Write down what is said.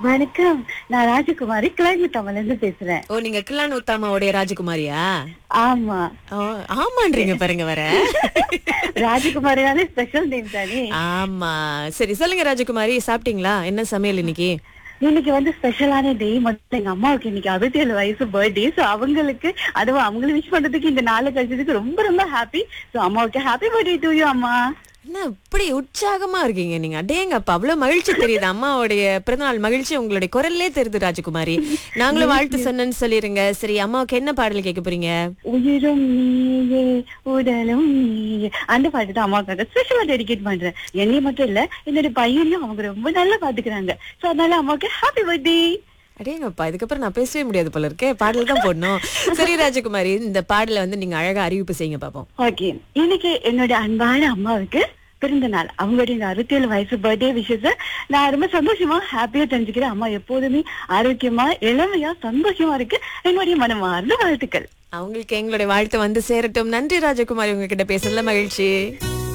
வணக்கம் நான் ராஜகுமாரி கிளைமேட்டாமல இருந்து பேசுறேன் ஓ நீங்க கில்லான் உத்தாமாவுடைய ராஜகுமாரியா ஆமா ஓ, ஆமான்றீங்க பாருங்க வர ராஜகுமாரினாலே ஸ்பெஷல் நேம் தானே ஆமா சரி சொல்லுங்க ராஜகுமாரி சாப்பிட்டீங்களா என்ன சமையல் இன்னைக்கு இன்னைக்கு வந்து ஸ்பெஷலான டே மட்டும் எங்க அம்மாவுக்கு இன்னைக்கு அறுபத்தி ஏழு வயசு பர்த்டே சோ அவங்களுக்கு அதுவும் அவங்களை விஷ் பண்றதுக்கு இந்த நாளை கழிச்சதுக்கு ரொம்ப ரொம்ப ஹாப்பி சோ அம்மாவுக்கு ஹாப்பி பர்த்டே டு யூ அம்மா என்ன இப்படி உற்சாகமா இருக்கீங்க நீங்க அடேங்கப்பா அவ்வளவு மகிழ்ச்சி தெரியுது அம்மாவுடைய பிறந்தநாள் மகிழ்ச்சி உங்களுடைய குரல்லே தெரியுது ராஜகுமாரி நாங்களும் வாழ்த்து சொன்னேன்னு சொல்லிருங்க சரி அம்மாவுக்கு என்ன பாடல் கேட்க போறீங்க உயிரும் நீயே உடலும் நீயே அந்த பாட்டு தான் அம்மாவுக்காக ஸ்பெஷலா டெடிகேட் பண்றேன் என்னைய மட்டும் இல்ல என்னோட பையனையும் அவங்க ரொம்ப நல்லா பாத்துக்கிறாங்க சோ அதனால அம்மாவுக்கு ஹாப்பி பர்த்டே அடேங்கப்பா இதுக்கப்புறம் நான் பேசவே முடியாது போல இருக்கே பாடல் தான் போடணும் சரி ராஜகுமாரி இந்த பாடலை வந்து நீங்க அழகா அறிவிப்பு செய்யுங்க பாப்போம் ஓகே இன்னைக்கு என்னோட அன்பான அம்மாவுக்கு பிறந்த நாள் அவங்களுடைய இந்த அறுபத்தி ஏழு வயசு பர்த்டே விஷயத்த நான் ரொம்ப சந்தோஷமா ஹாப்பியா தெரிஞ்சுக்கிறேன் அம்மா எப்போதுமே ஆரோக்கியமா இளமையா சந்தோஷமா இருக்கு என்னுடைய மனமார்ந்த வாழ்த்துக்கள் அவங்களுக்கு எங்களுடைய வாழ்த்து வந்து சேரட்டும் நன்றி ராஜகுமாரி உங்ககிட்ட பேசல மகிழ்ச்சி